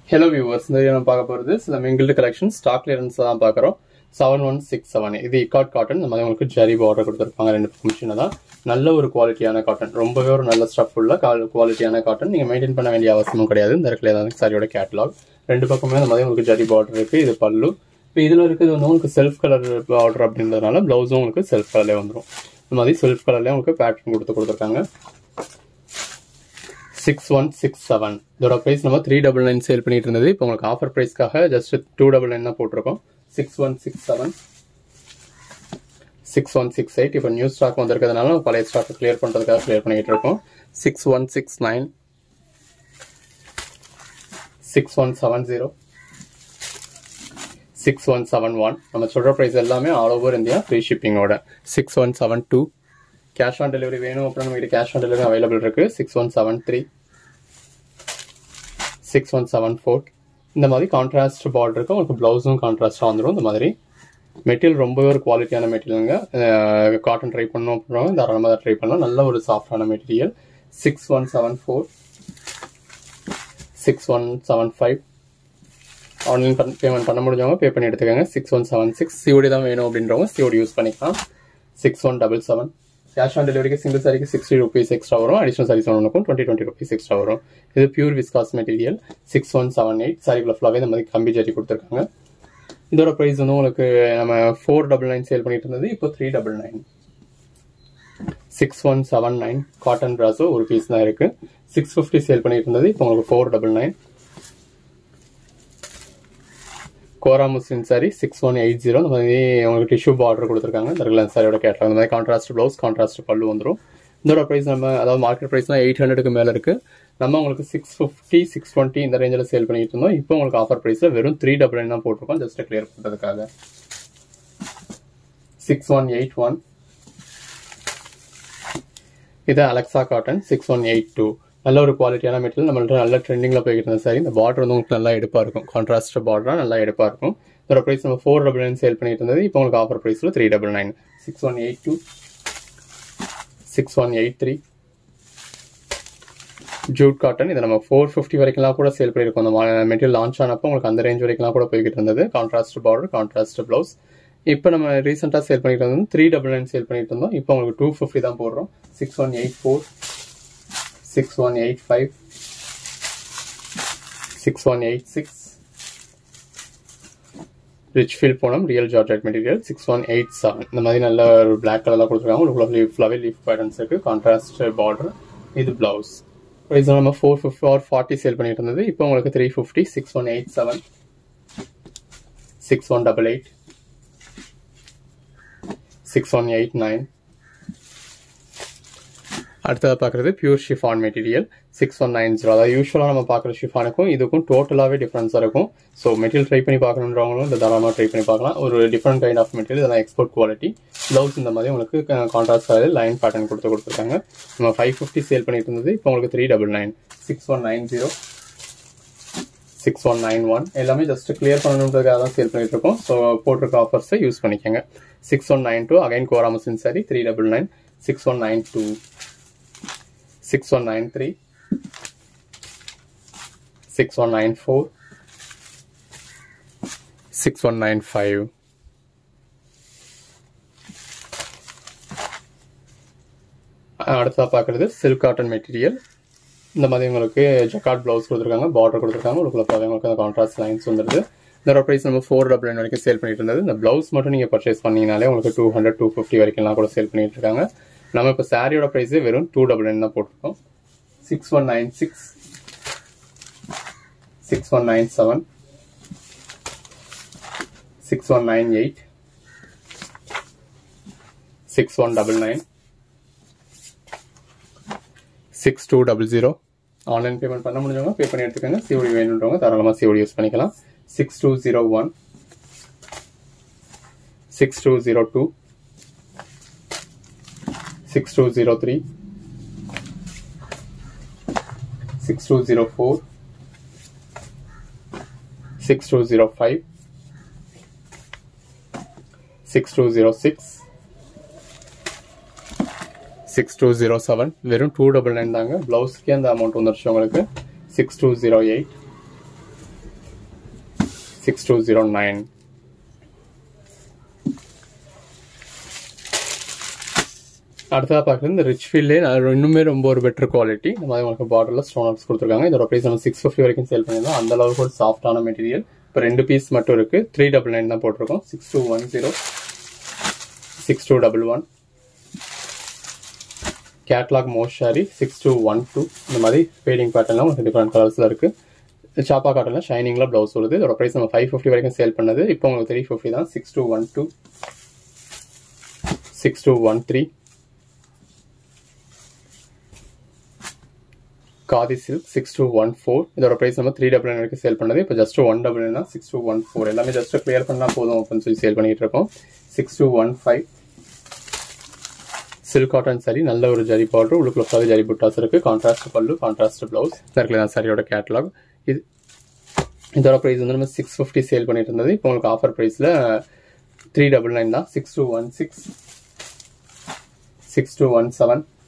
hello viewers இந்த video நம்ம பார்க்க போகிறது சில மிங்கிள்டு கலெக்ஷன் ஸ்டாக் கிளியரன்ஸ் தான் பார்க்குறோம் செவன் ஒன் சிக்ஸ் செவன் இது இக்காட் காட்டன் இந்த மாதிரி உங்களுக்கு ஜரி பார்டர் கொடுத்துருப்பாங்க ரெண்டு மிஷினை தான் நல்ல ஒரு குவாலிட்டியான காட்டன் ரொம்பவே ஒரு நல்ல ஸ்டஃப் உள்ள குவாலிட்டியான காட்டன் நீங்கள் மெயின்டைன் பண்ண வேண்டிய அவசியமும் கிடையாது இந்த இடத்துல தான் சாரியோட கேட்டலாக் ரெண்டு பக்கமே இந்த மாதிரி உங்களுக்கு ஜரி பார்டர் இருக்குது இது பல்லு இப்போ இதில் இருக்கிறது வந்து உங்களுக்கு செல்ஃப் கலர் பார்டர் அப்படின்றதுனால ப்ளவுஸும் உங்களுக்கு செல்ஃப் கலர்லேயே வந்துடும் இந்த மாதிரி செல்ஃப் கலர்லேயே உங்களுக்கு பேட்டர்ன் கொடுத்து கொடுத்துருக்காங்க சிக்ஸ் ஒன் சிக்ஸ் செவன் இதோட ப்ரைஸ் நம்ம த்ரீ டபுள் நைன் சேல் பண்ணிட்டு இருந்தது இப்போ உங்களுக்கு ஆஃபர் ப்ரைஸ்க்காக ஜஸ்ட் டூ டபுள் நைன் தான் போட்டிருக்கோம் six one six seven six one six eight இப்போ நியூ ஸ்டாக் வந்திருக்கிறதுனால நம்ம பழைய ஸ்டாக் கிளியர் பண்ணுறதுக்காக கிளியர் பண்ணிட்டு இருக்கோம் six one six nine six one seven zero six one seven one நம்ம சொல்கிற ப்ரைஸ் எல்லாமே ஆல் ஓவர் இந்தியா ஃப்ரீ ஷிப்பிங்கோட six one seven two cash on delivery வேணும் அப்புறம் நம்ம கிட்ட கேஷ் ஆன் டெலிவரி அவைலபிள் இருக்கு six one seven three six one seven four இந்த மாதிரி கான்ட்ராஸ்ட் பார்டர் இருக்கும் உங்களுக்கு ப்ளவுஸும் கான்ட்ராஸ்டாக வந்துடும் இந்த மாதிரி மெட்டீரியல் ரொம்பவே ஒரு குவாலிட்டியான மெட்டீரியலுங்க காட்டன் ட்ரை பண்ணணும் அப்படின்னா தாராளமாக ட்ரை பண்ணலாம் நல்ல ஒரு சாஃப்டான material six one seven four six one seven five online payment பண்ண முடிஞ்சவங்க பே பண்ணி எடுத்துக்கோங்க six one seven six COD தான் வேணும் அப்படின்றவங்க சிஓடி யூஸ் பண்ணிக்கலாம் six one double seven cash on டெலிவரிக்கு சிங்கிள் சாரிக்கு சிக்ஸ்டி ருபீஸ் எக்ஸ்ட்ரா வரும் அடிஷனல் சாரீஸ் ஒன்றுக்கும் டுவெண்ட்டி டுவெண்ட்டி ருபீஸ் எக்ஸ்ட்ரா வரும் இது pure viscose material six one seven eight சாரிக்குள்ள ஃபுல்லாகவே இந்த மாதிரி கம்பி ஜரி கொடுத்துருக்காங்க இதோட ப்ரைஸ் வந்து உங்களுக்கு நம்ம ஃபோர் டபுள் நைன் சேல் பண்ணிட்டு இருந்தது இப்போ three double nine six one seven nine cotton brasso ஒரு பீஸ் தான் இருக்கு சிக்ஸ் ஃபிஃப்டி சேல் பண்ணிட்டு இருந்தது இப்போ உங்களுக்கு four double nine Kora muslin saree six one eight zero இந்த மாதிரி உங்களுக்கு டிஷ்யூ பார்டர் கொடுத்துருக்காங்க இந்த ரெகுலர் சாரியோட கேட்டலாம் இந்த மாதிரி கான்ட்ராஸ்ட் ப்ளவுஸ் கான்ட்ராஸ்ட் பல்லு வந்துடும் இதோட ப்ரைஸ் நம்ம அதாவது மார்க்கெட் ப்ரைஸ்லாம் எயிட் ஹண்ட்ரடுக்கு மேலே இருக்கு நம்ம உங்களுக்கு சிக்ஸ் ஃபிஃப்டி சிக்ஸ் டுவெண்ட்டி இந்த ரேஞ்சில் சேல் பண்ணிட்டு இருந்தோம் இப்போ உங்களுக்கு ஆஃபர் ப்ரைஸில் வெறும் த்ரீ டபுள் நைன் தான் போட்டிருக்கோம் ஜஸ்ட் கிளியர் பண்ணுறதுக்காக சிக்ஸ் ஒன் எயிட் ஒன் இது Alexa cotton six one eight two நல்ல ஒரு குவாலிட்டியான மெட்டீரியல் நம்மள்ட்ட நல்ல ட்ரெண்டிங்கில் போய்கிட்டு இருந்தது சாரி இந்த பார்டர் வந்து உங்களுக்கு நல்லா எடுப்பாக இருக்கும் கான்ட்ராஸ்ட் பார்டராக நல்லா எடுப்பாக இருக்கும் இதோட ப்ரைஸ் நம்ம ஃபோர் டபுள் நைன் சேல் பண்ணிட்டு இருந்தது இப்போ உங்களுக்கு ஆஃபர் ப்ரைஸில் three double nine six one eight two six one eight three jute cotton இதை நம்ம ஃபோர் ஃபிஃப்டி வரைக்கும்லாம் கூட சேல் பண்ணியிருக்கோம் அந்த மெட்டீரியல் லான்ச் ஆனப்போ உங்களுக்கு அந்த ரேஞ்ச் வரைக்கும்லாம் கூட போய்கிட்டு இருந்தது கான்ட்ராஸ்ட் பார்டர் கான்ட்ராஸ்ட் ப்ளவுஸ் இப்போ நம்ம ரீசெண்டாக சேல் பண்ணிட்டு இருந்தோம் த்ரீ டபுள் நைன் சேல் பண்ணிட்டு இருந்தோம் இப்போ உங்களுக்கு டூ ஃபிஃப்டி தான் போடுறோம் six one eight four six one eight five six one eight six rich feel போனோம் real georgette material six one eight seven இந்த மாதிரி நல்ல ஒரு பிளாக் கலரில் கொடுத்துருக்காங்க உங்களுக்கு லீஃப் ஃபுல்லாகவே லீஃப் பேட்டர்ன்ஸ் இருக்கு கான்ட்ராஸ்ட் பார்டர் இது பிளவுஸ் ப்ரைஸ் நம்ம four fifty or forty sale பண்ணிட்டு இருந்தது இப்போ உங்களுக்கு three fifty six one eight seven six one double eight six one eight nine அடுத்தது பார்க்குறது pure chiffon material six one nine zero அதாவது யூஸ்வலாக நம்ம பார்க்குற ஷிஃபானுக்கும் இதுக்கும் டோட்டலாகவே டிஃப்ரென்ஸாக இருக்கும் ஸோ மெட்டீரியல் ட்ரை பண்ணி பார்க்கணுன்றவங்களும் இந்த தாராளமாக ட்ரை பண்ணி பார்க்கலாம் ஒரு டிஃப்ரெண்ட் கைண்ட் ஆஃப் மெட்டீரியல் இதெல்லாம் எக்ஸ்போர்ட் குவாலிட்டி ப்ளவுஸ் இந்த மாதிரி உங்களுக்கு கான்ட்ராஸ்ட் கலர் லைன் பேட்டர்ன் கொடுத்து கொடுத்துருக்காங்க நம்ம ஃபைவ் ஃபிஃப்டி சேல் பண்ணிட்டு இருந்தது இப்போ உங்களுக்கு three double nine six one nine zero six one nine one எல்லாமே ஜஸ்ட் கிளியர் பண்ணணுன்றதுக்காக தான் சேல் பண்ணிட்டு இருக்கோம் ஸோ போட்டிருக்க ஆஃபர்ஸை யூஸ் பண்ணிக்கோங்க six one nine two again கோராமசின் saree three double nine six one nine two six one nine three six one nine four six one nine five அடுத்ததாக பார்க்குறது சில்க் காட்டன் மெட்டீரியல் இந்த மாதிரி உங்களுக்கு ஜக்காட் ப்ளவுஸ் கொடுத்துருக்காங்க border கொடுத்துருக்காங்க உங்களுக்கு உங்களுக்கு அந்த கான்ட்ராஸ்ட் லைன்ஸ் வந்துருது இதோட ப்ரைஸ் நம்ம ஃபோர் டபுள் நைன் வரைக்கும் சேல் பண்ணிட்டு இருந்தது இந்த ப்ளவுஸ் மட்டும் நீங்கள் பர்ச்சேஸ் பண்ணீங்கனாலே உங்களுக்கு டூ ஹண்ட்ரட் டூ ஃபிஃப்டி வரைக்கும்லாம் கூட சேல் பண்ணிட்டு இருக்காங்க நம்ம இப்போ சாரியோட ப்ரைஸே வெறும் டூ டபுள் நைன் தான் போட்டிருக்கோம் six one nine six six one nine seven six one nine eight six one double nine six two double zero online payment பண்ண முடிஞ்சவங்க பே பண்ணி எடுத்துக்கோங்க சிஓடி வேணுன்றவங்க தாராளமாக சிஓடி யூஸ் பண்ணிக்கலாம் six two zero one six two zero two six two zero three six two zero four six two zero five six two zero six six two zero seven வெறும் two double nine தாங்க ப்ளவுஸ்க்கே அந்த amount வந்துருச்சு உங்களுக்கு six two zero eight six two zero nine அடுத்ததாக பார்க்குறது இந்த rich ஃபீல்டே இன்னுமே ரொம்ப ஒரு பெட்டர் குவாலிட்டி இந்த மாதிரி உங்களுக்கு பார்டரில் ஸ்டோன் ஒர்க்ஸ் கொடுத்துருக்காங்க இதோட ப்ரைஸ் நம்ம சிக்ஸ் ஃபிஃப்டி வரைக்கும் சேல் பண்ணியிருந்தோம் அந்த அளவுக்கு ஒரு சாஃப்டான மெட்டீரியல் இப்போ ரெண்டு பீஸ் மட்டும் இருக்குது த்ரீ டபுள் நைன் தான் போட்டிருக்கோம் six two one zero six two double one catalog மோஷாரி சிக்ஸ் டூ ஒன் டூ இந்த மாதிரி ஃபேடிங் பேட்டர்லாம் உங்களுக்கு டிஃப்ரெண்ட் கலர்ஸில் இருக்குது சாப்பா காட்டனில் ஷைனிங்கில் ப்ளவுஸ் வருது இதோட ப்ரைஸ் நம்ம ஃபைவ் ஃபிஃப்டி வரைக்கும் சேல் பண்ணது இப்போ உங்களுக்கு த்ரீ ஃபிஃப்டி தான் six two one two six two one three khadi silk six two one four இதோட ப்ரைஸ் நம்ம த்ரீ டபுள் நைன் வரைக்கும் சேல் பண்ணது இப்போ just one double nine six two one four எல்லாமே ஜஸ்ட் கிளியர் பண்ணால் போதும் அப்படின்னு சொல்லி சேல் பண்ணிட்டு இருக்கோம் six two one five silk cotton saree நல்ல ஒரு ஜரி பார்டர் உள்ளுக்குள்ள ஃபுல்லாக ஜரி புட்டாஸ் இருக்கு கான்ட்ராஸ்ட் பல்லு கான்ட்ராஸ்ட் பிளவுஸ் சர்க்கிள் தான் சாரியோட கேட்டலாக் இது இதோட ப்ரைஸ் வந்து நம்ம சிக்ஸ் ஃபிஃப்டி சேல் பண்ணிட்டு இருந்தது இப்போ உங்களுக்கு ஆஃபர் ப்ரைஸில் த்ரீ டபுள் நைன் தான் six two one six six two one seven